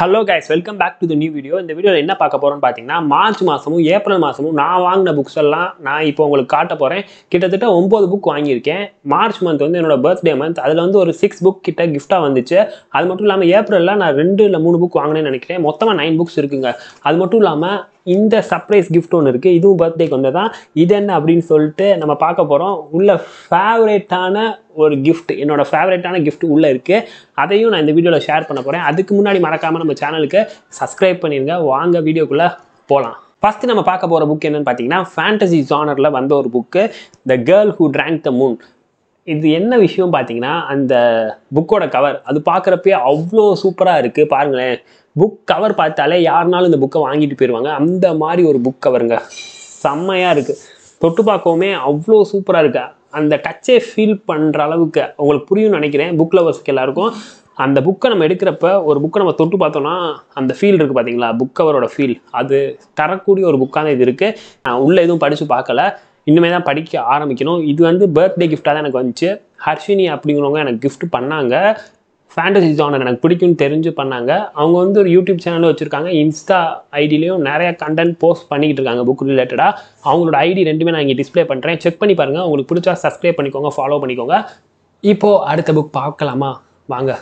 hello guys welcome back to the new video இந்த வீடியோவில் என்ன பார்க்க போகிறோம்னு பார்த்தீங்கன்னா மார்ச் மாதமும் ஏப்ரல் மாதமும் நான் வாங்கின புக்ஸ் எல்லாம் நான் இப்போ உங்களுக்கு காட்ட போகிறேன் கிட்டத்தட்ட ஒம்பது புக் வாங்கியிருக்கேன் மார்ச் மந்த் வந்து என்னோட பர்த்டே மந்த் அதில் வந்து ஒரு சிக்ஸ் புக் கிட்ட கிஃப்ட்டாக வந்துச்சு அது மட்டும் இல்லாமல் ஏப்ரலில் நான் ரெண்டு இல்லை மூணு புக் வாங்கினேன்னு நினைக்கிறேன் மொத்தமாக நைன் புக்ஸ் இருக்குங்க அது மட்டும் இல்லாமல் இந்த சர்ப்ரைஸ் கிஃப்ட் ஒன்று இருக்குது இதுவும் பர்த்டேக்கு வந்து தான் இது என்ன அப்படின்னு சொல்லிட்டு நம்ம பார்க்க போகிறோம் உள்ள ஃபேவரேட்டான ஒரு கிஃப்ட் என்னோட ஃபேவரேட்டான gift உள்ளே இருக்குது அதையும் நான் இந்த வீடியோவில் ஷேர் பண்ண போகிறேன் அதுக்கு முன்னாடி மறக்காமல் நம்ம சேனலுக்கு சப்ஸ்கிரைப் பண்ணிடுங்க வாங்க வீடியோக்குள்ளே போகலாம் ஃபஸ்ட்டு நம்ம பார்க்க போகிற புக் என்னன்னு பார்த்தீங்கன்னா ஃபேண்டசி ஜானரில் வந்த ஒரு book the girl who drank the moon இது என்ன விஷயம் பார்த்தீங்கன்னா அந்த புக்கோட கவர் அது பார்க்குறப்பே அவ்வளோ சூப்பராக இருக்குது பாருங்களேன் புக் கவர் பார்த்தாலே யாருனாலும் இந்த புக்கை வாங்கிட்டு போயிடுவாங்க அந்த மாதிரி ஒரு புக் கவருங்க செம்மையாக இருக்குது தொட்டு பார்க்கவுமே அவ்வளோ சூப்பராக இருக்கு அந்த டச்சே ஃபீல் பண்ணுற அளவுக்கு உங்களுக்கு புரியும்னு நினைக்கிறேன் புக் லவர்ஸ்க்கு எல்லாருக்கும் அந்த புக்கை நம்ம எடுக்கிறப்ப ஒரு புக்கை நம்ம தொட்டு பார்த்தோம்னா அந்த ஃபீல் இருக்குது பார்த்தீங்களா புக் கவரோட ஃபீல் அது தரக்கூடிய ஒரு புக்காக தான் இது இருக்குது நான் உள்ளே எதுவும் படித்து பார்க்கல இனிமே தான் படிக்க ஆரம்பிக்கணும் இது வந்து பர்த்டே கிஃப்டாக தான் எனக்கு வந்துச்சு ஹர்ஷினி அப்படிங்கிறவங்க எனக்கு gift பண்ணாங்க ஃபேண்டசி ஜானர் எனக்கு பிடிக்கும்னு தெரிஞ்சு பண்ணாங்க அவங்க வந்து ஒரு யூடியூப் சேனலும் வச்சுருக்காங்க இன்ஸ்டா ஐடிலையும் நிறைய கண்டென்ட் போஸ்ட் பண்ணிக்கிட்டு இருக்காங்க புக் ரிலேட்டடாக அவங்களோட ஐடி ரெண்டுமே நான் இங்கே டிஸ்ப்ளே பண்ணுறேன் செக் பண்ணி பாருங்கள் உங்களுக்கு பிடிச்சா சப்ஸ்கிரைப் பண்ணிக்கோங்க ஃபாலோ பண்ணிக்கோங்க இப்போது அடுத்த புக் பார்க்கலாமா வாங்க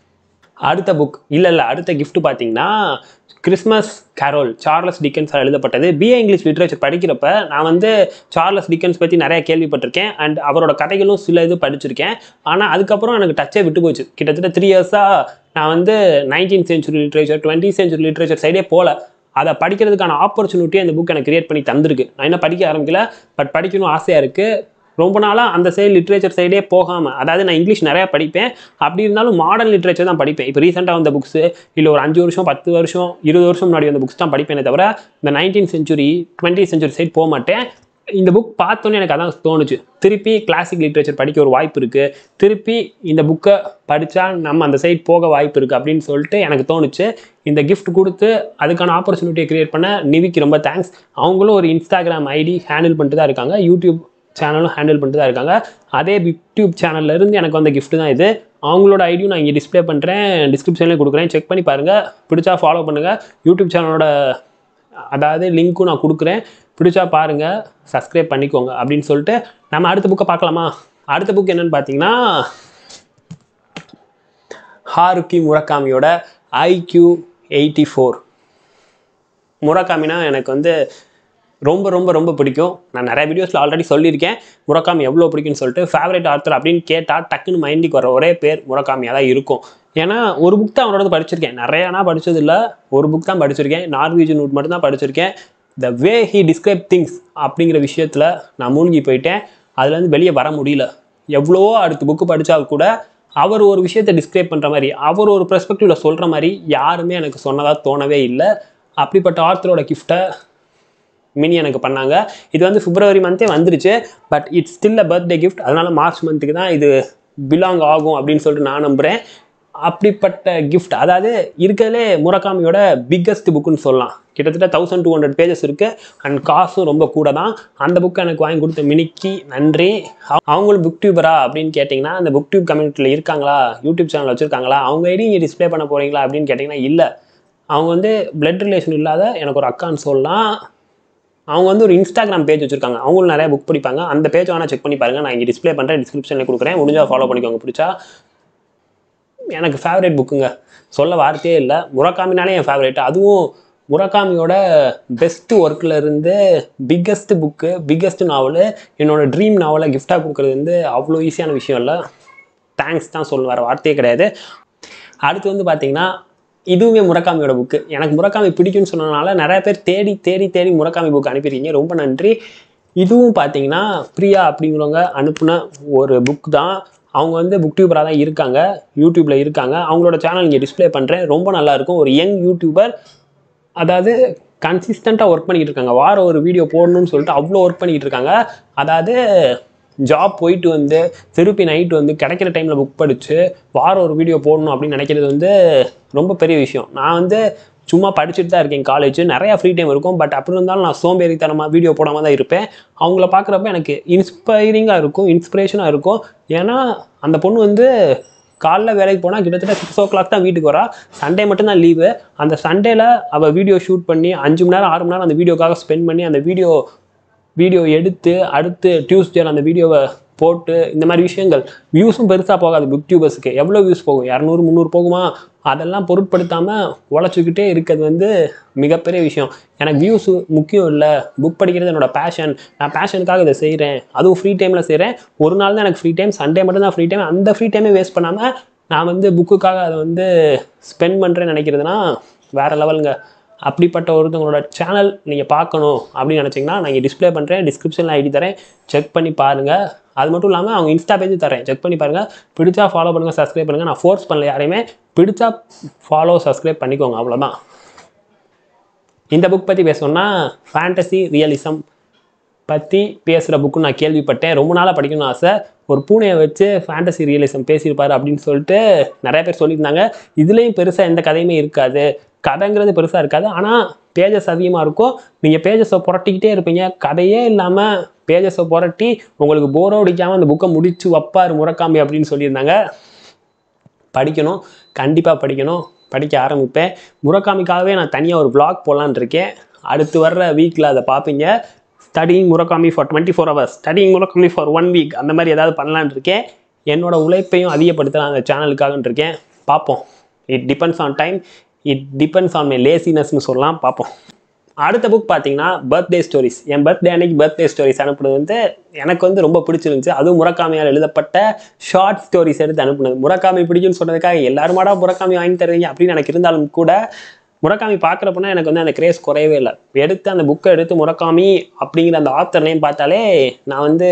அடுத்த புக் இல்லை இல்லை அடுத்த gift பார்த்தீங்கன்னா கிறிஸ்மஸ் கேரோல் சார்லஸ் டிக்கன்ஸ் எழுதப்பட்டது பிஏ இங்கிலீஷ் லிட்ரேச்சர் படிக்கிறப்ப நான் வந்து சார்லஸ் டிக்கன்ஸ் பற்றி நிறைய கேள்விப்பட்டிருக்கேன் அண்ட் அவரோட கதைகளும் சில இது படிச்சிருக்கேன் ஆனால் அதுக்கப்புறம் எனக்கு டச்சே விட்டு போச்சு கிட்டத்தட்ட த்ரீ இயர்ஸாக நான் வந்து nineteen century literature twenty century literature சைடே போகல அதை படிக்கிறதுக்கான ஆப்பர்ச்சுனிட்டி அந்த புக் எனக்கு கிரியேட் பண்ணி தந்திருக்கு நான் இன்னும் படிக்க ஆரம்பிக்கல பட் படிக்கணும் ஆசையாக இருக்குது ரொம்ப நாளாக அந்த சைடு லிட்ரேச்சர் சைடே போகாமல் அதாவது நான் இங்கிலீஷ் நிறையா படிப்பேன் அப்படி இருந்தாலும் மாடர்ன் லிட்ரேச்சர் தான் படிப்பேன் இப்போ ரீசெண்டாக வந்த புக்ஸு இல்லை ஒரு அஞ்சு வருஷம் பத்து வருஷம் இருபது வருஷம் முன்னாடி வந்த புக்ஸ் தான் படிப்பேனே தவிர இந்த nineteen century twenty century side போக மாட்டேன் இந்த புக் பார்த்தோன்னே எனக்கு அதான் தோணுச்சு திருப்பி கிளாசிக் லிட்ரேச்சர் படிக்க ஒரு வாய்ப்பு இருக்குது திருப்பி இந்த புக்கை படித்தா நம்ம அந்த சைடு போக வாய்ப்பு இருக்குது அப்படின்னு சொல்லிட்டு எனக்கு தோணுச்சு இந்த கிஃப்ட் கொடுத்து அதுக்கான ஆப்பர்ச்சுனிட்டியை கிரியேட் பண்ண நிவிக்கு ரொம்ப தேங்க்ஸ் அவங்களும் ஒரு இன்ஸ்டாகிராம் ஐடி ஹேண்டில் பண்ணிட்டு தான் இருக்காங்க யூடியூப் சேனலும் ஹேண்டில் பண்ணிட்டு தான் இருக்காங்க அதே யூடியூப் சேனல்ல இருந்து எனக்கு வந்த gift தான் இது அவங்களோட ஐடியும் நான் இங்கே டிஸ்ப்ளே பண்ணுறேன் டிஸ்கிரிப்ஷன்லேயும் கொடுக்குறேன் செக் பண்ணி பாருங்கள் பிடிச்சா ஃபாலோ பண்ணுங்கள் யூடியூப் சேனலோட அதாவது லிங்க்கும் நான் கொடுக்குறேன் பிடிச்சா பாருங்கள் சப்ஸ்கிரைப் பண்ணிக்கோங்க அப்படின்னு சொல்லிட்டு நம்ம அடுத்த புக்கை பார்க்கலாமா அடுத்த புக் என்னன்னு பார்த்தீங்கன்னா ஹாருக்கி முரக்காமியோட ஐக்யூ எயிட்டி ஃபோர் முரக்காமினா எனக்கு வந்து ரொம்ப ரொம்ப ரொம்ப பிடிக்கும் நான் நிறைய வீடியோஸில் ஆல்ரெடி சொல்லியிருக்கேன் முரக்காமி எவ்வளோ பிடிக்கும்னு சொல்லிட்டு ஃபேவரட் ஆர்த்தர் அப்படின்னு கேட்டால் டக்குன்னு மைண்டுக்கு வர ஒரே பேர் முரக்காமியாக தான் இருக்கும் ஏன்னா ஒரு புக் தான் அவரோட படிச்சிருக்கேன் நிறையானா படிச்சது இல்ல ஒரு புக் தான் படிச்சிருக்கேன் நார்வீஜன் நூட் மட்டும் தான் படிச்சிருக்கேன் the way he describe things அப்படிங்கிற விஷயத்தில் நான் மூழ்கி போயிட்டேன் அதுலேருந்து வெளியே வர முடியல எவ்வளவோ அடுத்த புக்கு படித்தா கூட அவர் ஒரு விஷயத்தை டிஸ்கிரைப் பண்ணுற மாதிரி அவர் ஒரு பெர்ஸ்பெக்டிவில் சொல்கிற மாதிரி யாருமே எனக்கு சொன்னதாக தோணவே இல்லை அப்படிப்பட்ட ஆர்த்தரோட கிஃப்ட்டை மினி எனக்கு பண்ணாங்க இது வந்து பிப்ரவரி மந்த்தே வந்துருச்சு but it's still a birthday gift அதனால மார்ச் மந்த்துக்கு தான் இது பிலாங் ஆகும் அப்படின்னு சொல்லிட்டு நான் நம்புகிறேன் அப்படிப்பட்ட கிஃப்ட் அதாவது இருக்கிறதுலே முரக்காமியோட பிக்கஸ்ட் புக்குன்னு சொல்லலாம் கிட்டத்தட்ட தௌசண்ட் டூ ஹண்ட்ரட் பேஜஸ் இருக்குது அண்ட் காசும் ரொம்ப கூட தான் அந்த புக்கை எனக்கு வாங்கி கொடுத்த மினிக்கு நன்றி அவ- அவங்களும் புக் டியூபரா அப்படின்னு கேட்டிங்கன்னா அந்த புக் டியூப் கம்யூனிட்டியில் இருக்காங்களா யூடியூப் சேனல் வச்சுருக்காங்களா அவங்க ஐடி இங்கே டிஸ்ப்ளே பண்ண போகிறீங்களா அப்படின்னு கேட்டிங்கன்னா இல்லை அவங்க வந்து பிளட் ரிலேஷன் இல்லாத எனக்கு ஒரு அக்கான்னு சொல்லலாம் அவங்க வந்து ஒரு இன்ஸ்டாகிராம் பேஜ் வச்சிருக்காங்க அவங்களும் நிறைய புக் படிப்பாங்க அந்த பேஜ் வேணால் செக் பண்ணி பாருங்க நான் இங்கே டிஸ்ப்ளே பண்ணுறேன் டிஸ்கிரிப்ஷனில் கொடுக்குறேன் முடிஞ்சா ஃபாலோ பண்ணிக்கோங்க பிடிச்சா எனக்கு ஃபேவரட் புக்குங்க சொல்ல வார்த்தையே இல்லை முரக்காமினாலே என் ஃபேவரட் அதுவும் முரக்காமியோட பெஸ்ட் ஒர்க்கில் இருந்து பிக்கஸ்ட் புக்கு பிக்கஸ்ட் நாவல் என்னோட ட்ரீம் நாவலை கிஃப்டாக கொடுக்குறது வந்து அவ்வளோ ஈஸியான விஷயம் இல்லை தேங்க்ஸ் தான் சொல்ல வர வார்த்தையே கிடையாது அடுத்து வந்து பார்த்தீங்கன்னா இதுவுமே முரக்காமியோட புக்கு எனக்கு முரக்காமி பிடிக்கும்னு சொன்னனால நிறைய பேர் தேடி தேடி தேடி முரக்காமி புக் அனுப்பியிருக்கீங்க ரொம்ப நன்றி இதுவும் பார்த்தீங்கன்னா பிரியா அப்படிங்கிறவங்க அனுப்புன ஒரு புக் தான் அவங்க வந்து புக் டியூபராக தான் இருக்காங்க யூடியூப்பில் இருக்காங்க அவங்களோட சேனல் இங்கே டிஸ்ப்ளே பண்ணுறேன் ரொம்ப நல்லா இருக்கும் ஒரு யங் யூடியூபர் அதாவது கன்சிஸ்டண்ட்டாக ஒர்க் பண்ணிக்கிட்டு இருக்காங்க வாரம் ஒரு வீடியோ போடணும்னு சொல்லிட்டு அவ்வளோ ஒர்க் பண்ணிக்கிட்டு இருக்காங்க அதாவது ஜாப் போயிட்டு வந்து திருப்பி நைட்டு வந்து கிடைக்கிற டைமில் புக் படித்து வாரம் ஒரு வீடியோ போடணும் அப்படின்னு நினைக்கிறது வந்து ரொம்ப பெரிய விஷயம் நான் வந்து சும்மா படிச்சுட்டு தான் இருக்கேன் காலேஜ் நிறையா ஃப்ரீ டைம் இருக்கும் பட் அப்படி இருந்தாலும் நான் சோம்பேறித்தனமாக வீடியோ போடாமல் தான் இருப்பேன் அவங்கள பார்க்குறப்ப எனக்கு இன்ஸ்பைரிங்காக இருக்கும் இன்ஸ்பிரேஷனாக இருக்கும் ஏன்னா அந்த பொண்ணு வந்து காலைல வேலைக்கு போனால் கிட்டத்தட்ட சிக்ஸ் ஓ கிளாக் தான் வீட்டுக்கு வரா சண்டே மட்டும்தான் லீவு அந்த சண்டேல அவள் வீடியோ ஷூட் பண்ணி அஞ்சு மணி நேரம் ஆறு மணி நேரம் அந்த வீடியோக்காக ஸ்பெண்ட் பண்ணி அந்த வீடியோ வீடியோ எடுத்து அடுத்து டியூஸ்டேல அந்த வீடியோவை போட்டு இந்த மாதிரி விஷயங்கள் வியூஸும் பெருசாக போகாது புக் டியூபர்ஸுக்கு எவ்வளோ வியூஸ் போகும் இரநூறு முந்நூறு போகுமா அதெல்லாம் பொருட்படுத்தாமல் உழைச்சிக்கிட்டே இருக்கிறது வந்து மிகப்பெரிய விஷயம் எனக்கு வியூஸ் முக்கியம் இல்லை புக் படிக்கிறது என்னோட பேஷன் நான் பேஷனுக்காக இதை செய்கிறேன் அதுவும் ஃப்ரீ டைமில் செய்கிறேன் ஒரு நாள் தான் எனக்கு ஃப்ரீ டைம் சண்டே மட்டும் தான் ஃப்ரீ டைம் அந்த ஃப்ரீ டைமே வேஸ்ட் பண்ணாமல் நான் வந்து புக்குக்காக அதை வந்து ஸ்பெண்ட் பண்ணுறேன்னு நினைக்கிறதுனா வேறு லெவலுங்க அப்படிப்பட்ட ஒருத்தவங்களோட சேனல் நீங்கள் பார்க்கணும் அப்படின்னு நினச்சிங்கன்னா நான் இங்கே டிஸ்ப்ளே பண்ணுறேன் டிஸ்கிரிப்ஷனில் ஐடி தரேன் செக் பண்ணி பாருங்கள் அது மட்டும் இல்லாமல் அவங்க இன்ஸ்டா பேஜ் தரேன் செக் பண்ணி பாருங்கள் பிடிச்சா ஃபாலோ பண்ணுங்கள் சப்ஸ்கிரைப் பண்ணுங்கள் நான் ஃபோர்ஸ் பண்ணல யாரையுமே பிடிச்சா ஃபாலோ சப்ஸ்கிரைப் பண்ணிக்கோங்க அவ்வளோதான் இந்த புக் பற்றி பேசணும்னா ஃபேண்டசி ரியலிசம் பற்றி பேசுகிற புக்கு நான் கேள்விப்பட்டேன் ரொம்ப நாளாக படிக்கணும்னு ஆசை ஒரு பூனையை வச்சு ஃபேண்டசி ரியலிசம் பேசியிருப்பாரு அப்படின்னு சொல்லிட்டு நிறைய பேர் சொல்லியிருந்தாங்க இதுலேயும் பெருசாக எந்த கதையுமே இருக்காது கதைங்கிறது பெருசாக இருக்காது ஆனால் பேஜஸ் அதிகமாக இருக்கும் நீங்கள் பேஜஸை புரட்டிக்கிட்டே இருப்பீங்க கதையே இல்லாமல் பேஜஸை புரட்டி உங்களுக்கு போரோ அடிக்காமல் அந்த புக்கை முடிச்சு வைப்பார் முறக்காம்பி அப்படின்னு சொல்லியிருந்தாங்க படிக்கணும் கண்டிப்பாக படிக்கணும் படிக்க ஆரம்பிப்பேன் முறக்காமிக்காகவே நான் தனியாக ஒரு vlog போடலான்னு இருக்கேன் அடுத்து வர்ற வீக்கில் அதை பார்ப்பீங்க studying Murakami for twenty four hours studying Murakami for one week அந்த மாதிரி ஏதாவது பண்ணலான்னு இருக்கேன் என்னோட உழைப்பையும் அதிகப்படுத்தலாம் அந்த சேனலுக்காகன்னு இருக்கேன் பார்ப்போம் it depends on time it depends on my லேசினஸ்னு சொல்லலாம் பார்ப்போம் அடுத்த புக் பார்த்தீங்கன்னா பர்த்டே ஸ்டோரிஸ் என் பர்த்டே அன்னைக்கு பர்த்டே ஸ்டோரிஸ் அனுப்புனது வந்து எனக்கு வந்து ரொம்ப பிடிச்சிருந்துச்சு அதுவும் முறக்காமியால் எழுதப்பட்ட ஷார்ட் ஸ்டோரிஸ் எடுத்து அனுப்புனது முறக்காமி பிடிக்கும்னு சொன்னதுக்காக எல்லாருமாடா முறக்காமி வாங்கி தருவீங்க அப்படின்னு எனக்கு இருந்தாலும் கூட முறக்காமி பார்க்குறப்பனா எனக்கு வந்து அந்த கிரேஸ் குறையவே இல்லை எடுத்து அந்த புக்கை எடுத்து முறக்காமி அப்படிங்கிற அந்த ஆத்தர் நேம் பார்த்தாலே நான் வந்து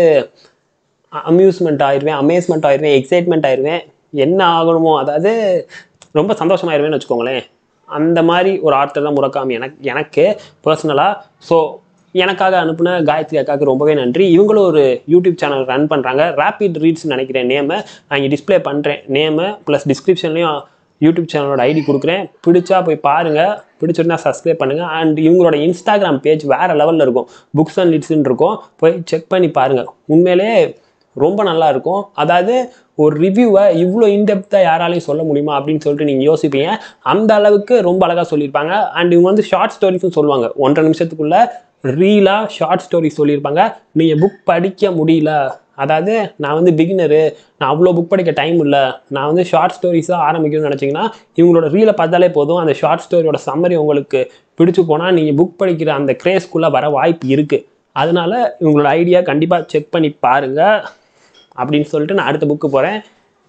அம்யூஸ்மெண்ட் ஆயிடுவேன் அமேஸ்மெண்ட் ஆயிடுவேன் எக்ஸைட்மெண்ட் ஆயிடுவேன் என்ன ஆகணுமோ அதாவது ரொம்ப சந்தோஷமாயிருவேன்னு வச்சுக்கோங்களேன் அந்த மாதிரி ஒரு ஆர்த்தர் தான் முறக்காமி எனக்கு எனக்கு பர்சனலாக ஸோ எனக்காக அனுப்புன காயத்ரி அக்காவுக்கு ரொம்பவே நன்றி இவங்களும் ஒரு யூடியூப் சேனல் ரன் பண்ணுறாங்க ரேபிட் ரீட்ஸ் நினைக்கிறேன் நேமை நான் இங்கே டிஸ்ப்ளே பண்ணுறேன் நேமு ப்ளஸ் டிஸ்கிரிப்ஷன்லேயும் யூடியூப் சேனலோட ஐடி கொடுக்குறேன் பிடிச்சா போய் பாருங்கள் பிடிச்சிருந்தா சப்ஸ்கிரைப் பண்ணுங்கள் அண்ட் இவங்களோட இன்ஸ்டாகிராம் பேஜ் வேறு லெவலில் இருக்கும் புக்ஸ் அண்ட் லிட்ஸ்ன்னு இருக்கும் போய் செக் பண்ணி பாருங்கள் உண்மையிலே ரொம்ப நல்லா இருக்கும் அதாவது ஒரு ரிவ்யூவை இவ்வளோ இன்டெப்த்தாக யாராலையும் சொல்ல முடியுமா அப்படின்னு சொல்லிட்டு நீங்கள் யோசிப்பீங்க அந்த அளவுக்கு ரொம்ப அழகாக சொல்லியிருப்பாங்க அண்ட் இவங்க வந்து ஷார்ட் ஸ்டோரிஸும் சொல்லுவாங்க ஒன்றரை நிமிஷத்துக்குள்ள ரீலாக ஷார்ட் ஸ்டோரி சொல்லியிருப்பாங்க நீங்கள் புக் படிக்க முடியல அதாவது நான் வந்து பிகினரு நான் அவ்வளோ புக் படிக்க டைம் இல்லை நான் வந்து ஷார்ட் ஸ்டோரிஸாக ஆரம்பிக்கணும்னு நினச்சிங்கன்னா இவங்களோட ரீலை பார்த்தாலே போதும் அந்த ஷார்ட் ஸ்டோரியோட சம்மரி உங்களுக்கு பிடிச்சு போனால் நீங்கள் புக் படிக்கிற அந்த கிரேஸ்க்குள்ளே வர வாய்ப்பு இருக்குது அதனால இவங்களோட ஐடியா கண்டிப்பாக செக் பண்ணி பாருங்கள் அப்படின்னு சொல்லிட்டு நான் அடுத்த புக்கு போகிறேன்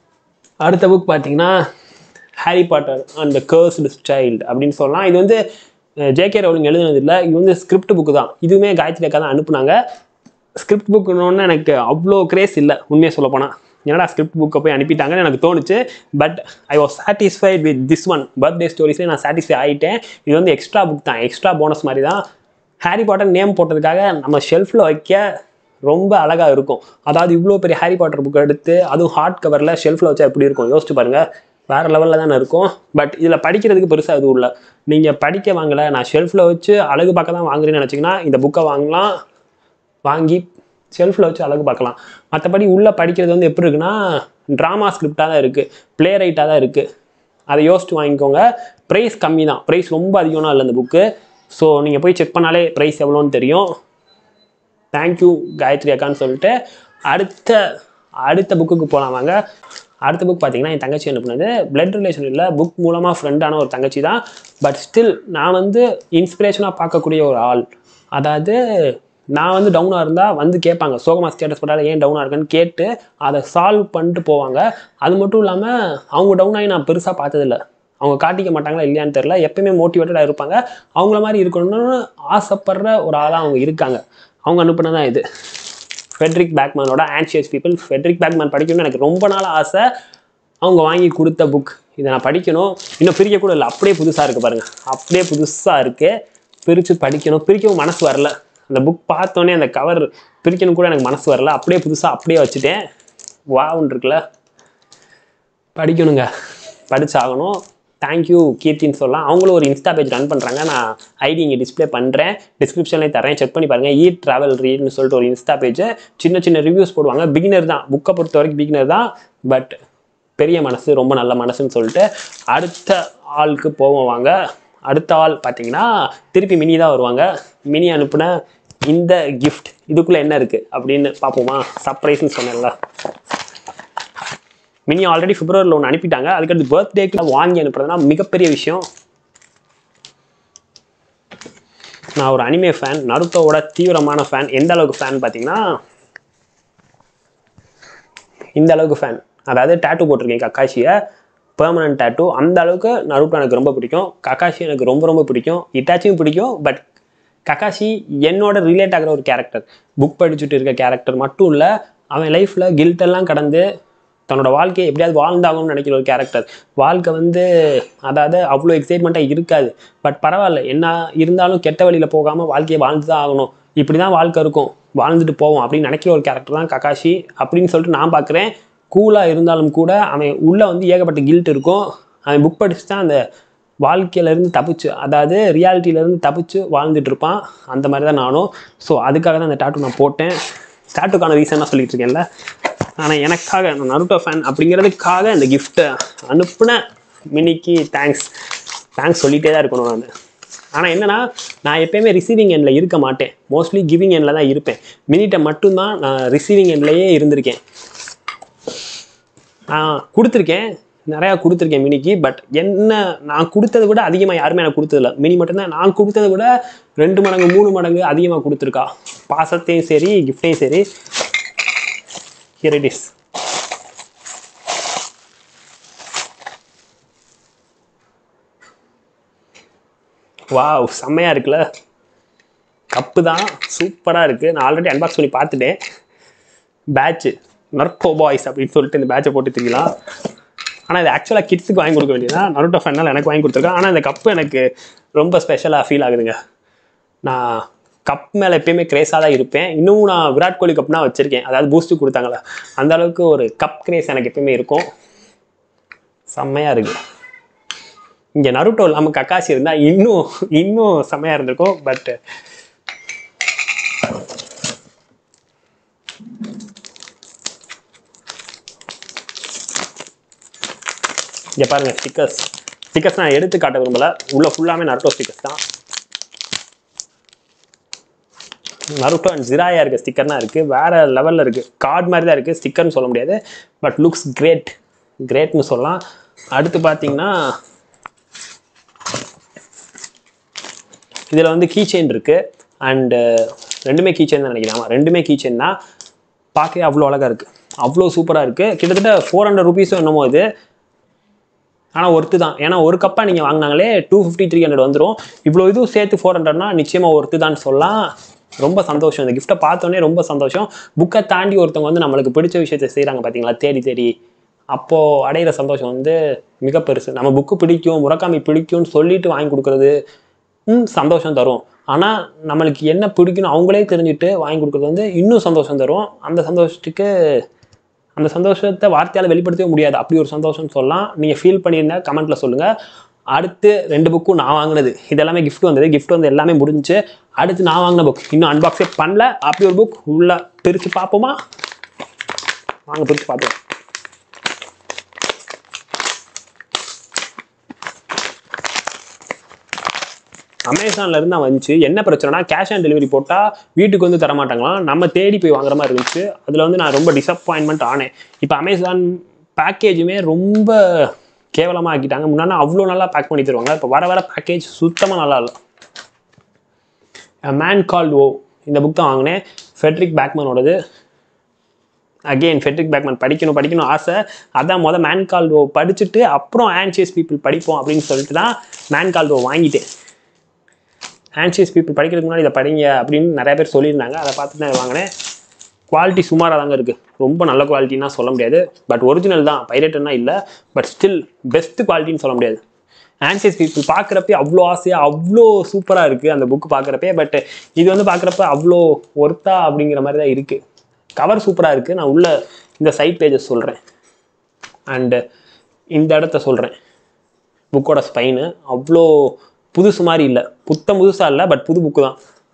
அடுத்த புக் பார்த்தீங்கன்னா Harry Potter and the Cursed Child அப்படின்னு சொல்லலாம் இது வந்து ஜேகே ரவுலிங் எழுதுனது இல்லை இது வந்து ஸ்கிரிப்ட் புக்கு தான் இதுவுமே காயத்ரி அக்கா தான் அனுப்புனாங்க ஸ்கிரிப்ட் புக்குன்னு எனக்கு அவ்வளோ கிரேஸ் இல்லை உண்மையாக சொல்ல போனால் என்னடா ஸ்கிரிப்ட் புக்கை போய் அனுப்பிட்டாங்கன்னு எனக்கு தோணுச்சு but I was satisfied with this one birthday ஸ்டோரிஸ்லேயே நான் சாட்டிஸ்ஃபை ஆகிட்டேன் இது வந்து எக்ஸ்ட்ரா புக் தான் எக்ஸ்ட்ரா போனஸ் மாதிரி தான் ஹாரி பாட்டர் நேம் போட்டதுக்காக நம்ம ஷெல்ஃபில் வைக்க ரொம்ப அழகாக இருக்கும் அதாவது இவ்வளோ பெரிய ஹாரி பாட்டர் புக் எடுத்து அதுவும் ஹார்ட் கவரில் ஷெல்ஃபில் வச்சா எப்படி இருக்கும் யோசிச்சு பாருங்கள் வேறு லெவலில் தானே இருக்கும் பட் இதில் படிக்கிறதுக்கு பெருசாக எதுவும் இல்லை நீங்கள் படிக்க வாங்கலை நான் ஷெல்ஃபில் வச்சு அழகு பார்க்க தான் வாங்குறேன்னு நினச்சிங்கன்னா இந்த புக்கை வாங்கலாம் வாங்கி ஷெல்ஃபில் வச்சு அழகு பார்க்கலாம் மற்றபடி உள்ளே படிக்கிறது வந்து எப்படி இருக்குன்னா ட்ராமா ஸ்கிரிப்டாக தான் இருக்குது ப்ளே ரைட்டாக தான் இருக்குது அதை யோசிச்சு வாங்கிக்கோங்க ப்ரைஸ் கம்மி தான் ப்ரைஸ் ரொம்ப அதிகம்னா இல்லை இந்த புக்கு ஸோ நீங்கள் போய் செக் பண்ணாலே ப்ரைஸ் எவ்வளோன்னு தெரியும் தேங்க்யூ காயத்ரி அக்கான்னு சொல்லிட்டு அடுத்த அடுத்த புக்குக்கு போகலாம் வாங்க அடுத்த புக் பார்த்தீங்கன்னா என் தங்கச்சி அனுப்புனது பிளட் ரிலேஷன் இல்லை புக் மூலமாக ஃப்ரெண்டான ஒரு தங்கச்சி தான் பட் ஸ்டில் நான் வந்து இன்ஸ்பிரேஷனாக பார்க்கக்கூடிய ஒரு ஆள் அதாவது நான் வந்து டவுனாக இருந்தால் வந்து கேட்பாங்க சோகமா ஸ்டேட்டஸ் போட்டால் ஏன் டவுனாக இருக்குன்னு கேட்டு அதை சால்வ் பண்ணிட்டு போவாங்க அது மட்டும் இல்லாமல் அவங்க டவுன் ஆகி நான் பெருசாக பார்த்ததில்ல அவங்க காட்டிக்க மாட்டாங்களா இல்லையான்னு தெரில எப்பயுமே மோட்டிவேட்டடாக இருப்பாங்க அவங்கள மாதிரி இருக்கணும்னு ஆசைப்படுற ஒரு ஆளாக அவங்க இருக்காங்க அவங்க அனுப்புனதான் இது ஃபெட்ரிக் பேக்மேனோட ஆன்ஷியஸ் பீப்புள் ஃபெட்ரிக் பேக்மேன் படிக்கணும்னு எனக்கு ரொம்ப நாள் ஆசை அவங்க வாங்கி கொடுத்த புக் இதை நான் படிக்கணும் இன்னும் பிரிக்க கூட இல்லை அப்படியே புதுசாக இருக்குது பாருங்கள் அப்படியே புதுசாக இருக்குது பிரித்து படிக்கணும் பிரிக்கவும் மனசு வரல அந்த புக் பார்த்தோன்னே அந்த கவர் பிரிக்கணும் கூட எனக்கு மனசு வரல அப்படியே புதுசாக அப்படியே வச்சுட்டேன் வாவுன்னு இருக்குல்ல படிக்கணுங்க படிச்சாகணும் தேங்க்யூ கீர்த்தின்னு சொல்லலாம் அவங்களும் ஒரு இன்ஸ்டா பேஜ் ரன் பண்ணுறாங்க நான் ஐடி இங்கே டிஸ்ப்ளே பண்ணுறேன் டிஸ்கிரிப்ஷன்லேயே தரேன் செக் பண்ணி பாருங்கள் ஈ ட்ராவல் ரீட்னு சொல்லிட்டு ஒரு இன்ஸ்டா பேஜ் சின்ன சின்ன ரிவ்யூஸ் போடுவாங்க பிகினர் தான் புக்கை பொறுத்த வரைக்கும் பிகினர் தான் பட் பெரிய மனசு ரொம்ப நல்ல மனசுன்னு சொல்லிட்டு அடுத்த ஆளுக்கு போவோம் வாங்க அடுத்த ஆள் பார்த்தீங்கன்னா திருப்பி மினி தான் வருவாங்க மினி அனுப்புன இந்த gift இதுக்குள்ளே என்ன இருக்குது அப்படின்னு பார்ப்போமா சர்ப்ரைஸ்னு சொன்னேன்ல மினி ஆல்ரெடி பிப்ரவரியில் ஒன்று அனுப்பிட்டாங்க அதுக்கடுத்து பர்த்டேக்கு வாங்கி அனுப்புறதுனா மிகப்பெரிய விஷயம் நான் ஒரு அனிமே ஃபேன் நருட்டோவோட தீவிரமான ஃபேன் எந்த அளவுக்கு ஃபேன் பார்த்தீங்கன்னா இந்த அளவுக்கு ஃபேன் அதாவது டேட்டூ போட்டிருக்கேன் கக்காஷியை பெர்மனன்ட் டேட்டூ அந்த அளவுக்கு நருட்டோ எனக்கு ரொம்ப பிடிக்கும் கக்காஷி எனக்கு ரொம்ப ரொம்ப பிடிக்கும் இட்டாச்சியும் பிடிக்கும் பட் கக்காஷி என்னோட ரிலேட் ஆகிற ஒரு கேரக்டர் புக் படிச்சுட்டு இருக்க கேரக்டர் மட்டும் இல்லை அவன் லைஃப்பில் கில்ட் எல்லாம் கடந்து தன்னோட வாழ்க்கையை எப்படியாவது வாழ்ந்தாகணும்னு நினைக்கிற ஒரு கேரக்டர் வாழ்க்கை வந்து அதாவது அவ்வளோ எக்ஸைட்மெண்ட்டாக இருக்காது பட் பரவாயில்ல என்ன இருந்தாலும் கெட்ட வழியில் போகாமல் வாழ்க்கையை வாழ்ந்து தான் ஆகணும் இப்படி தான் வாழ்க்கை இருக்கும் வாழ்ந்துட்டு போவோம் அப்படின்னு நினைக்கிற ஒரு கேரக்டர் தான் கக்காஷி அப்படின்னு சொல்லிட்டு நான் பார்க்குறேன் கூலாக இருந்தாலும் கூட அவன் உள்ளே வந்து ஏகப்பட்ட கில்ட் இருக்கும் அவன் புக் படிச்சு தான் அந்த வாழ்க்கையிலேருந்து தப்பிச்சு அதாவது ரியாலிட்டியிலேருந்து தப்பிச்சு வாழ்ந்துட்டு இருப்பான் அந்த மாதிரி தான் நானும் ஸோ அதுக்காக தான் அந்த டாட்டூ நான் போட்டேன் டாட்டூக்கான ரீசனாக சொல்லிட்டு இருக்கேன்ல ஆனால் எனக்காக நான் நருட்டோ ஃபேன் அப்படிங்கிறதுக்காக இந்த கிஃப்ட்டை அனுப்புன மினிக்கு தேங்க்ஸ் தேங்க்ஸ் சொல்லிகிட்டே தான் இருக்கணும் நான் ஆனால் என்னன்னா நான் எப்பயுமே ரிசீவிங் எண்டில் இருக்க மாட்டேன் மோஸ்ட்லி கிவிங் எண்டில் தான் இருப்பேன் மினிட்ட மட்டும்தான் நான் ரிசீவிங் எண்ட்லேயே இருந்திருக்கேன் நான் கொடுத்துருக்கேன் நிறையா கொடுத்துருக்கேன் மினிக்கு பட் என்ன நான் கொடுத்ததை விட அதிகமாக யாருமே எனக்கு கொடுத்ததில்ல மினி மட்டும்தான் நான் கொடுத்ததை விட ரெண்டு மடங்கு மூணு மடங்கு அதிகமாக கொடுத்துருக்கா பாசத்தையும் சரி கிஃப்டையும் சரி ஹியர் இட் இஸ் வாவ் செம்மையாக இருக்குல்ல கப்பு தான் சூப்பராக இருக்குது நான் ஆல்ரெடி அன்பாக்ஸ் பண்ணி பார்த்துட்டேன் பேட்ச்சு நர்டோ பாய்ஸ் அப்படின்னு சொல்லிட்டு இந்த பேட்சை போட்டு திரிக்கலாம் ஆனால் இது ஆக்சுவலாக கிட்ஸுக்கு வாங்கி கொடுக்க வேண்டியதா நருட்டோ ஃபேனால் எனக்கு வாங்கி கொடுத்துருக்கேன் ஆனால் இந்த கப்பு எனக்கு ரொம்ப ஸ்பெஷலாக ஃபீல் ஆகுதுங்க நான் கப் மேலே எப்பயுமே கிரேஸாக தான் இருப்பேன் இன்னும் நான் விராட் கோலி கப்னா வச்சுருக்கேன் அதாவது பூஸ்ட்டு கொடுத்தாங்களே அந்த அளவுக்கு ஒரு கப் கிரேஸ் எனக்கு எப்பயுமே இருக்கும் செம்மையாக இருக்குது இங்கே நருட்டோ இல்லாமல் கக்காசி இருந்தால் இன்னும் இன்னும் செம்மையாக இருந்திருக்கும் பட் இங்கே பாருங்கள் ஸ்டிக்கர்ஸ் ஸ்டிக்கர்ஸ் நான் எடுத்து காட்ட விரும்பல உள்ள ஃபுல்லாமே நருட்டோ ஸ்டிக்கர்ஸ் தான் நருட்டோ அண்ட் ஜிராயா இருக்க ஸ்டிக்கர்னா இருக்குது வேற லெவலில் இருக்குது கார்டு மாதிரி தான் இருக்குது ஸ்டிக்கர்னு சொல்ல முடியாது பட் லுக்ஸ் கிரேட் கிரேட்னு சொல்லலாம் அடுத்து பார்த்தீங்கன்னா இதில் வந்து கீ செயின் இருக்குது அண்டு ரெண்டுமே கீ செயின் தான் நினைக்கிறேன் ஆமாம் ரெண்டுமே கீ செயின் தான் பார்க்கவே அவ்வளோ அழகாக இருக்குது அவ்வளோ சூப்பராக இருக்குது கிட்டத்தட்ட ஃபோர் ஹண்ட்ரட் ருபீஸும் என்னமோ இது ஆனால் ஒர்த்து தான் ஏன்னா ஒரு கப்பாக நீங்கள் வாங்கினாங்களே டூ ஃபிஃப்டி த்ரீ ஹண்ட்ரட் வந்துடும் இவ்வளோ இதுவும் சேர்த்து ஃபோர் ஹண்ட்ரட்னா நிச்சயமாக ஒர்த்து தான் சொல்லலாம் ரொம்ப சந்தோஷம் இந்த கிஃப்ட்டை பார்த்தோன்னே ரொம்ப சந்தோஷம் புக்கை தாண்டி ஒருத்தவங்க வந்து நம்மளுக்கு பிடிச்ச விஷயத்தை செய்கிறாங்க பார்த்தீங்களா தேடி தேடி அப்போது அடையிற சந்தோஷம் வந்து மிக பெருசு நம்ம புக்கு பிடிக்கும் முறக்காமி பிடிக்கும்னு சொல்லிட்டு வாங்கி கொடுக்குறது ம் சந்தோஷம் தரும் ஆனால் நம்மளுக்கு என்ன பிடிக்கும்னு அவங்களே தெரிஞ்சுட்டு வாங்கி கொடுக்குறது வந்து இன்னும் சந்தோஷம் தரும் அந்த சந்தோஷத்துக்கு அந்த சந்தோஷத்தை வார்த்தையால் வெளிப்படுத்தவே முடியாது அப்படி ஒரு சந்தோஷம்னு சொல்லலாம் நீங்கள் ஃபீல் பண்ணியிருந்தா கமெண்ட்டில் சொல்லுங்கள் அடுத்து ரெண்டு புக்கும் நான் வாங்கினது இதெல்லாமே gift வந்தது gift வந்து எல்லாமே முடிஞ்சுச்சு அடுத்து நான் வாங்கின புக் இன்னும் அன்பாக்ஸே பண்ணல அப்படி ஒரு புக் உள்ள பிரித்து பார்ப்போமா வாங்க பிரித்து பார்ப்போம் அமேசான்ல இருந்து தான் வந்துச்சு என்ன பிரச்சனைனா கேஷ் ஆன் டெலிவரி போட்டால் வீட்டுக்கு வந்து தர மாட்டாங்களாம் நம்ம தேடி போய் வாங்குற மாதிரி இருந்துச்சு அதில் வந்து நான் ரொம்ப டிசப்பாயின்மெண்ட் ஆனேன் இப்போ அமேசான் பேக்கேஜுமே ரொம்ப கேவலமாக ஆக்கிட்டாங்க முன்னாடி அவ்வளோ நல்லா பேக் பண்ணி தருவாங்க இப்போ வர வர பேக்கேஜ் சுத்தமாக நல்லா இல்லை மேன் கால்ட் ஓ இந்த புக் தான் வாங்கினேன் ஃபெட்ரிக் பேக்மனோடது அகெயின் ஃபெட்ரிக் பேக்மன் படிக்கணும் படிக்கணும் ஆசை அதான் மொதல் மேன் கால்டோ படிச்சுட்டு அப்புறம் ஆன்சியஸ் பீப்புள் படிப்போம் அப்படின்னு சொல்லிட்டு தான் மேன் கால்டோ வாங்கிட்டேன் ஆன்சியஸ் பீப்புள் படிக்கிறதுக்கு முன்னாடி இதை படிங்க அப்படின்னு நிறைய பேர் சொல்லியிருந்தாங்க அதை பார்த்து தான் வாங்கினேன் குவாலிட்டி சுமாராக தாங்க இருக்குது ரொம்ப நல்ல குவாலிட்டின்னா சொல்ல முடியாது பட் ஒரிஜினல் தான் பைரேட்டர்னா இல்லை பட் ஸ்டில் பெஸ்ட் குவாலிட்டின்னு சொல்ல முடியாது ஆன்சியஸ் பீப்புள் பார்க்குறப்பே அவ்வளோ ஆசையாக அவ்வளோ சூப்பராக இருக்குது அந்த புக்கு பார்க்குறப்பே பட் இது வந்து பார்க்குறப்ப அவ்வளோ ஒர்த்தா அப்படிங்கிற மாதிரி தான் இருக்குது கவர் சூப்பராக இருக்குது நான் உள்ள இந்த சைட் பேஜஸ் சொல்கிறேன் அண்டு இந்த இடத்த சொல்கிறேன் புக்கோட ஸ்பைனு அவ்வளோ புதுசு மாதிரி இல்லை புத்தம் புதுசாக இல்லை பட் புது புக்கு தான்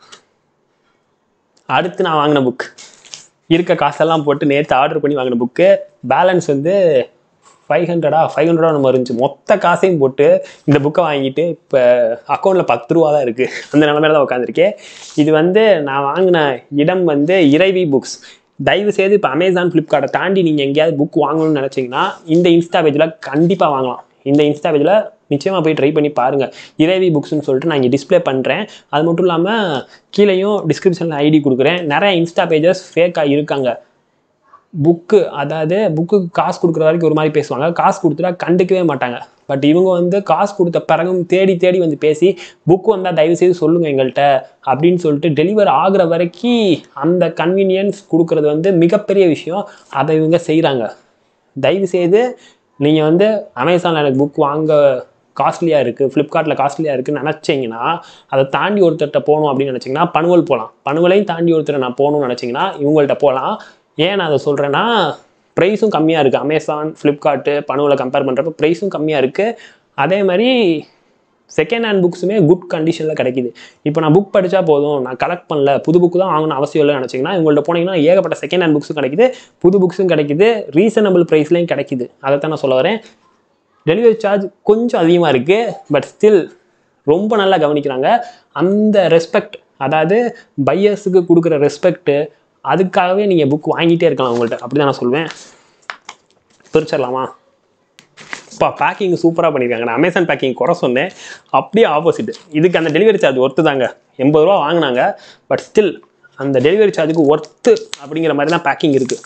அடுத்து நான் வாங்கின புக் இருக்க காசெல்லாம் போட்டு நேற்று ஆர்டர் பண்ணி வாங்கின புக்கு பேலன்ஸ் வந்து ஃபைவ் ஹண்ட்ரடா ஃபைவ் ஹண்ட்ரடா நம்ம இருந்துச்சு மொத்த காசையும் போட்டு இந்த புக்கை வாங்கிட்டு இப்போ அக்கௌண்ட்டில் பத்து ரூபா தான் இருக்குது அந்த நிலமையில தான் உட்காந்துருக்கேன் இது வந்து நான் வாங்கின இடம் வந்து இறைவி புக்ஸ் தயவு செய்து இப்போ அமேசான் ஃப்ளிப்கார்ட்டை தாண்டி நீங்கள் எங்கேயாவது புக் வாங்கணும்னு நினச்சிங்கன்னா இந்த இன்ஸ்டா பேஜில் கண்டிப்பாக வாங்கலாம் இந்த இன்ஸ்டா பேஜில் நிச்சயமாக போய் ட்ரை பண்ணி பாருங்கள் இறைவி புக்ஸ்னு சொல்லிட்டு நான் இங்கே டிஸ்ப்ளே பண்ணுறேன் அது மட்டும் இல்லாமல் கீழேயும் டிஸ்கிரிப்ஷனில் ஐடி கொடுக்குறேன் நிறைய இன்ஸ்டா பேஜஸ் ஃபேக்காக இருக்காங்க புக்கு அதாவது புக்குக்கு காசு கொடுக்குற வரைக்கும் ஒரு மாதிரி பேசுவாங்க காசு கொடுத்துட்டா கண்டுக்கவே மாட்டாங்க பட் இவங்க வந்து காசு கொடுத்த பிறகும் தேடி தேடி வந்து பேசி புக் வந்தால் தயவு செய்து சொல்லுங்கள் எங்கள்கிட்ட அப்படின்னு சொல்லிட்டு டெலிவர் ஆகுற வரைக்கும் அந்த கன்வீனியன்ஸ் கொடுக்குறது வந்து மிகப்பெரிய விஷயம் அதை இவங்க செய்கிறாங்க தயவு செய்து நீங்கள் வந்து அமேசானில் எனக்கு புக் வாங்க காஸ்ட்லியாக இருக்குது ஃப்ளிப்கார்ட்டில் காஸ்ட்லியாக இருக்குன்னு நினச்சிங்கன்னா அதை தாண்டி ஒருத்தர்கிட்ட போகணும் அப்படின்னு நினச்சிங்கன்னா பனுவல் போகலாம் பனுவலையும் தாண்டி ஒருத்தர் நான் போகணும்னு நினச்சிங்கன்னா இவங்கள்ட்ட போகலாம் ஏன் நான் அதை சொல்கிறேன்னா ப்ரைஸும் கம்மியாக இருக்குது அமேசான் ஃப்ளிப்கார்ட்டு பனுவில் கம்பேர் பண்ணுறப்ப ப்ரைஸும் கம்மியாக இருக்குது அதே மாதிரி செகண்ட் ஹேண்ட் புக்ஸுமே குட் கண்டிஷனில் கிடைக்குது இப்போ நான் புக் படித்தா போதும் நான் கலெக்ட் பண்ணல புது புக்கு தான் வாங்கணும் அவசியம் இல்லைன்னு நினச்சிங்கன்னா இவங்கள்ட்ட போனீங்கன்னா ஏகப்பட்ட செகண்ட் ஹேண்ட் புக்ஸும் கிடைக்குது புது புக்ஸும் கிடைக்குது ரீசனபிள் ப்ரைஸ்லேயும் கிடைக்குது அதை தான் நான் சொல்ல வரேன் டெலிவரி சார்ஜ் கொஞ்சம் அதிகமாக இருக்குது பட் ஸ்டில் ரொம்ப நல்லா கவனிக்கிறாங்க அந்த ரெஸ்பெக்ட் அதாவது பையர்ஸுக்கு கொடுக்குற ரெஸ்பெக்ட்டு அதுக்காகவே நீங்கள் புக் வாங்கிட்டே இருக்கலாம் உங்கள்கிட்ட அப்படி தான் நான் சொல்வேன் பிரிச்சிடலாமா இப்போ பேக்கிங் சூப்பராக பண்ணியிருக்காங்க நான் அமேசான் பேக்கிங் குறை சொன்னேன் அப்படியே ஆப்போசிட் இதுக்கு அந்த டெலிவரி சார்ஜ் ஒர்த்து தாங்க எண்பது ரூபா வாங்கினாங்க பட் ஸ்டில் அந்த டெலிவரி சார்ஜுக்கு ஒர்த்து அப்படிங்கிற மாதிரி தான் பேக்கிங் இருக்குது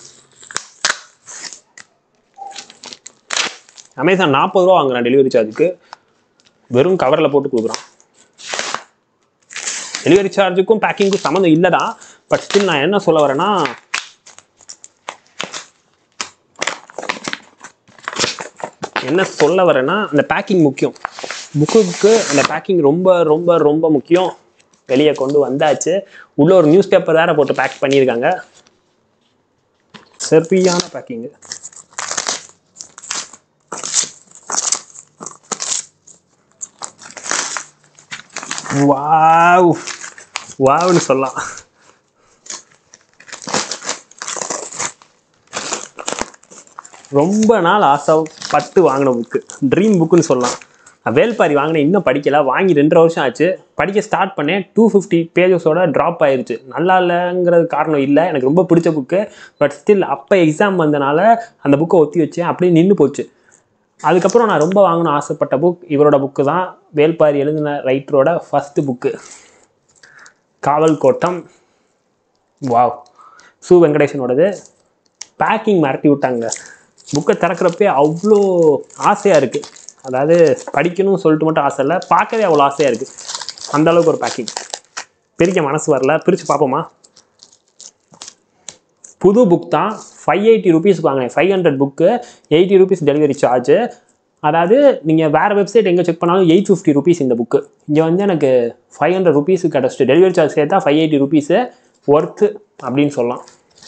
அமேசான் நாற்பது ரூபா வாங்குறான் டெலிவரி சார்ஜுக்கு வெறும் கவரில் போட்டு கொடுக்குறான் டெலிவரி சார்ஜுக்கும் பேக்கிங்க்கும் சம்மந்தம் இல்லை தான் பட் ஸ்டில் நான் என்ன சொல்ல வரேன்னா என்ன சொல்ல வரேன்னா அந்த பேக்கிங் முக்கியம் புக்குக்கு அந்த பேக்கிங் ரொம்ப ரொம்ப ரொம்ப முக்கியம் வெளியே கொண்டு வந்தாச்சு உள்ள ஒரு நியூஸ் பேப்பர் வேற போட்டு பேக் பண்ணியிருக்காங்க சரியான பேக்கிங்கு வாவ் வாவ்னு சொல்லலாம் ரொம்ப நாள் ஆசைப்பட்டு வாங்கின புக்கு ட்ரீம் புக்குன்னு சொல்லலாம் நான் வேல்பாரி வாங்கினேன் இன்னும் படிக்கல வாங்கி ரெண்டரை வருஷம் ஆச்சு படிக்க ஸ்டார்ட் பண்ணேன் டூ ஃபிஃப்டி பேஜஸோட ட்ராப் ஆயிருச்சு நல்லா இல்லைங்கிறது காரணம் இல்லை எனக்கு ரொம்ப பிடிச்ச புக்கு பட் ஸ்டில் அப்போ எக்ஸாம் வந்தனால அந்த புக்கை ஒத்தி வச்சேன் அப்படியே நின்று போச்சு அதுக்கப்புறம் நான் ரொம்ப வாங்கணும்னு ஆசைப்பட்ட புக் இவரோட புக்கு தான் வேல்பாரி எழுதின ரைட்டரோட ஃபஸ்ட்டு புக்கு காவல் கோட்டம் வாவ் சு வெங்கடேஷனோடது பேக்கிங் மிரட்டி விட்டாங்க புக்கை திறக்கிறப்பே அவ்வளோ ஆசையாக இருக்குது அதாவது படிக்கணும்னு சொல்லிட்டு மட்டும் ஆசை இல்லை பார்க்கவே அவ்வளோ ஆசையாக இருக்குது அந்த அளவுக்கு ஒரு பேக்கிங் பிரிக்க மனசு வரல பிரித்து பார்ப்போமா புது புக் தான் ஃபைவ் எயிட்டி ருபீஸ்க்கு வாங்கினேன் five hundred book eighty rupees delivery charge அதாவது நீங்கள் வேறு வெப்சைட் எங்கே செக் பண்ணாலும் எயிட் ஃபிஃப்டி ருபீஸ் இந்த புக்கு இங்கே வந்து எனக்கு ஃபைவ் ஹண்ட்ரட் ருபீஸுக்கு கிடச்சிட்டு டெலிவரி சார்ஜ் சேர்த்தா ஃபைவ் எயிட்டி ருபீஸு ஒர்த்து அப்படின்னு சொல்லலாம்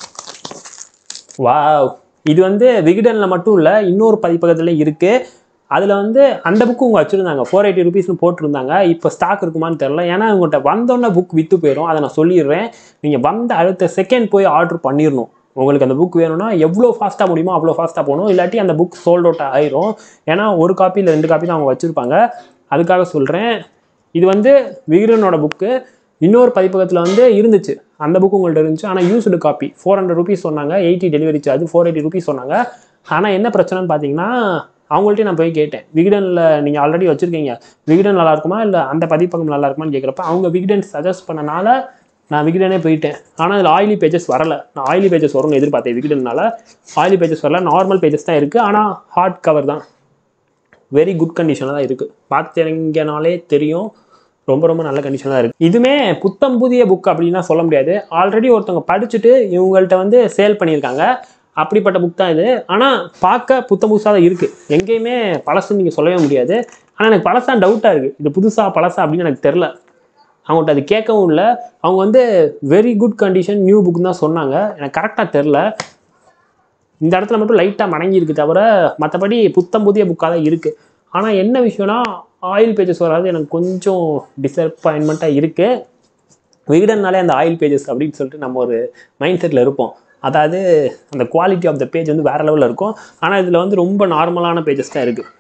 வாவ் இது வந்து விகிடனில் மட்டும் இல்லை இன்னொரு பதிப்பகத்துலையும் இருக்குது அதில் வந்து அந்த புக்கு உங்க வச்சுருந்தாங்க ஃபோர் எயிட்டி ருபீஸ்னு போட்டிருந்தாங்க இப்போ ஸ்டாக் இருக்குமான்னு தெரில ஏன்னா உங்கள்கிட்ட வந்தோடனே புக் விற்று போயிடும் அதை நான் சொல்லிடுறேன் நீங்கள் வந்த அடுத்த செகண்ட் போய் ஆர்டர் பண்ணிடணும் உங்களுக்கு அந்த புக் வேணும்னா எவ்வளோ ஃபாஸ்ட்டாக முடியுமோ அவ்வளோ ஃபாஸ்ட்டாக போகணும் இல்லாட்டி அந்த புக் சோல்ட் அவுட் ஆயிரும் ஏன்னா ஒரு காப்பி இல்லை ரெண்டு காப்பி தான் அவங்க வச்சுருப்பாங்க அதுக்காக சொல்கிறேன் இது வந்து விகிடனோட புக்கு இன்னொரு பதிப்பகத்தில் வந்து இருந்துச்சு அந்த புக் உங்கள்ட்ட இருந்துச்சு ஆனால் used copy four hundred rupees சொன்னாங்க eighty delivery charge four eighty rupees சொன்னாங்க ஆனால் என்ன பிரச்சனைன்னு பார்த்தீங்கன்னா அவங்கள்ட்ட நான் போய் கேட்டேன் விகிடனில் நீங்கள் ஆல்ரெடி வச்சுருக்கீங்க விகிடன் நல்லா இருக்குமா இல்லை அந்த பதிப்பகம் நல்லா இருக்குமான்னு கேட்குறப்ப அவங்க விகிடன் சஜஸ்ட் பண்ணனால நான் விகிடனே போயிட்டேன் ஆனால் அதில் ஆயிலி பேஜஸ் வரல நான் ஆயிலி பேஜஸ் வரும்னு எதிர்பார்த்தேன் விகிடனால ஆயிலி பேஜஸ் வரல நார்மல் பேஜஸ் தான் இருக்குது ஆனால் ஹார்ட் கவர் தான் வெரி குட் கண்டிஷனில் தான் இருக்குது பார்த்துங்கனாலே தெரியும் ரொம்ப ரொம்ப நல்ல கண்டிஷனாக தான் இருக்குது இதுவுமே புத்தம் புதிய புக் அப்படின்னா சொல்ல முடியாது ஆல்ரெடி ஒருத்தவங்க படிச்சுட்டு இவங்கள்ட்ட வந்து சேல் பண்ணியிருக்காங்க அப்படிப்பட்ட புக் தான் இது ஆனால் பார்க்க புத்தம் புதுசாக தான் இருக்குது எங்கேயுமே பழசுன்னு நீங்கள் சொல்லவே முடியாது ஆனால் எனக்கு பழசாக டவுட்டாக இருக்குது இது புதுசா பழசா அப்படின்னு எனக்கு தெரில அவங்கள்ட்ட அது கேட்கவும் இல்லை அவங்க வந்து very good condition new book தான் சொன்னாங்க எனக்கு கரெக்டாக தெரில இந்த இடத்துல மட்டும் லைட்டாக மடங்கி இருக்கு தவிர மற்றபடி புத்தம் புதிய புக்காக தான் இருக்குது ஆனால் என்ன விஷயம்னா ஆயில் பேஜஸ் வராது எனக்கு கொஞ்சம் டிசப்பாயின்மெண்ட்டாக இருக்குது விகடன்னாலே அந்த ஆயில் பேஜஸ் அப்படின்னு சொல்லிட்டு நம்ம ஒரு மைண்ட் செட்டில் இருப்போம் அதாவது அந்த குவாலிட்டி ஆஃப் த பேஜ் வந்து வேறு லெவலில் இருக்கும் ஆனால் இதில் வந்து ரொம்ப நார்மலான பேஜஸ் தான் இருக்குது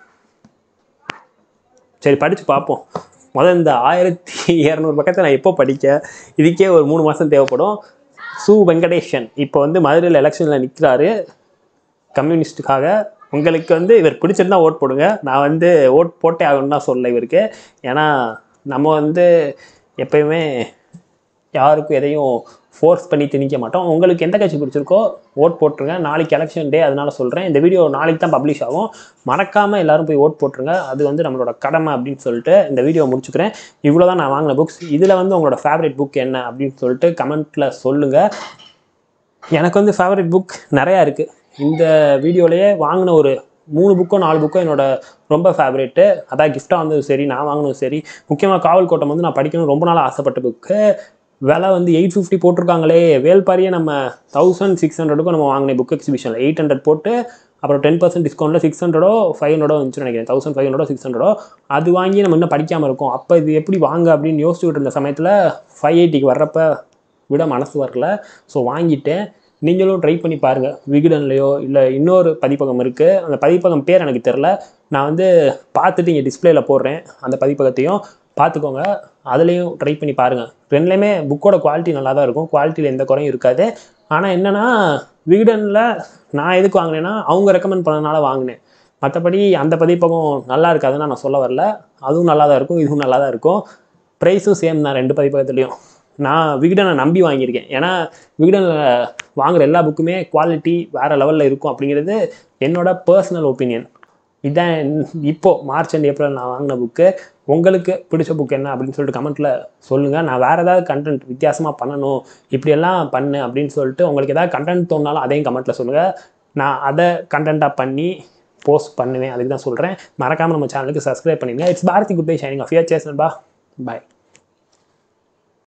சரி படித்து பார்ப்போம் முதல் இந்த ஆயிரத்தி இரநூறு பக்கத்தை நான் எப்போ படிக்க இதுக்கே ஒரு மூணு மாதம் தேவைப்படும் சு வெங்கடேஷன் இப்போ வந்து மதுரையில் எலெக்ஷனில் நிற்கிறாரு கம்யூனிஸ்ட்டுக்காக உங்களுக்கு வந்து இவர் பிடிச்சிருந்தா ஓட் போடுங்க நான் வந்து ஓட் போட்டே ஆகணும்னு தான் சொல்ல இவருக்கு ஏன்னா நம்ம வந்து எப்பயுமே யாருக்கும் எதையும் ஃபோர்ஸ் பண்ணி திணிக்க மாட்டோம் உங்களுக்கு எந்த கட்சி பிடிச்சிருக்கோ ஓட் போட்டுருங்க நாளைக்கு எலெக்ஷன் டே அதனால சொல்கிறேன் இந்த வீடியோ நாளைக்கு தான் பப்ளிஷ் ஆகும் மறக்காமல் எல்லாரும் போய் ஓட் போட்டுருங்க அது வந்து நம்மளோட கடமை அப்படின்னு சொல்லிட்டு இந்த வீடியோ முடிச்சுக்கிறேன் இவ்வளோ தான் நான் வாங்கின புக்ஸ் இதில் வந்து உங்களோட ஃபேவரட் புக் என்ன அப்படின்னு சொல்லிட்டு கமெண்ட்டில் சொல்லுங்கள் எனக்கு வந்து ஃபேவரட் புக் நிறையா இருக்குது இந்த வீடியோலேயே வாங்கின ஒரு மூணு புக்கோ நாலு புக்கோ என்னோட ரொம்ப ஃபேவரெட்டு அதான் கிஃப்டாக வந்தது சரி நான் வாங்கினது சரி முக்கியமாக காவல் கோட்டம் வந்து நான் படிக்கணும் ரொம்ப நாள் ஆசைப்பட்ட புக்கு விலை வந்து எயிட் ஃபிஃப்டி போட்டிருக்காங்களே வேல்பாரியே நம்ம தௌசண்ட் சிக்ஸ் ஹண்ட்ரடுக்கும் நம்ம வாங்கின புக் எக்ஸிபிஷனில் எயிட் ஹண்ட்ரட் போட்டு அப்புறம் டென் பர்சன்ட் டிஸ்கவுண்ட்டில் சிக்ஸ் ஹண்ட்ரடோ ஃபைவ் ஹண்ட்ரடோ வந்துச்சு நினைக்கிறேன் தௌசண்ட் ஃபைவ் ஹண்ட்ரடோ சிக்ஸ் ஹண்ட்ரடோ அது வாங்கி நம்ம இன்னும் படிக்காமல் இருக்கோம் அப்போ இது எப்படி வாங்க அப்படின்னு யோசிச்சுக்கிட்டு இருந்த சமயத்தில் ஃபைவ் எயிட்டிக்கு வர்றப்ப விட மனசு வரல ஸோ வாங்கிட்டேன் நீங்களும் ட்ரை பண்ணி பாருங்கள் விகடன்லையோ இல்லை இன்னொரு பதிப்பகம் இருக்குது அந்த பதிப்பகம் பேர் எனக்கு தெரில நான் வந்து பார்த்துட்டு இங்கே டிஸ்பிளேல போடுறேன் அந்த பதிப்பகத்தையும் பார்த்துக்கோங்க அதுலேயும் ட்ரை பண்ணி பாருங்கள் ரெண்டுலேயுமே புக்கோட குவாலிட்டி நல்லா தான் இருக்கும் குவாலிட்டியில் எந்த குறையும் இருக்காது ஆனால் என்னென்னா விகடனில் நான் எதுக்கு வாங்கினேன்னா அவங்க ரெக்கமெண்ட் பண்ணனால வாங்கினேன் மற்றபடி அந்த பதிப்பகம் நல்லா இருக்காதுன்னு நான் சொல்ல வரல அதுவும் நல்லா தான் இருக்கும் இதுவும் நல்லா தான் இருக்கும் ப்ரைஸும் சேம் தான் ரெண்டு பதிப்பகத்துலேயும் நான் விகடனை நம்பி வாங்கியிருக்கேன் ஏன்னா விகடனில் வாங்குற எல்லா புக்குமே குவாலிட்டி வேறு லெவலில் இருக்கும் அப்படிங்கிறது என்னோட பர்சனல் ஒப்பீனியன் இதான் இப்போது மார்ச் அண்ட் ஏப்ரல் நான் வாங்கின புக்கு உங்களுக்கு பிடிச்ச புக் என்ன அப்படின்னு சொல்லிட்டு கமெண்ட்டில் சொல்லுங்கள் நான் வேறு ஏதாவது கண்டென்ட் வித்தியாசமாக பண்ணணும் இப்படியெல்லாம் பண்ணு அப்படின்னு சொல்லிட்டு உங்களுக்கு ஏதாவது கண்டென்ட் தோணாலும் அதையும் கமெண்ட்டில் சொல்லுங்கள் நான் அதை கண்டென்ட்டாக பண்ணி போஸ்ட் பண்ணுவேன் அதுக்கு தான் சொல்கிறேன் மறக்காமல் நம்ம சேனலுக்கு சப்ஸ்கிரைப் பண்ணிடுங்க it's Bharathi good bye signing off யர் சேஸ் நண்பா பாய்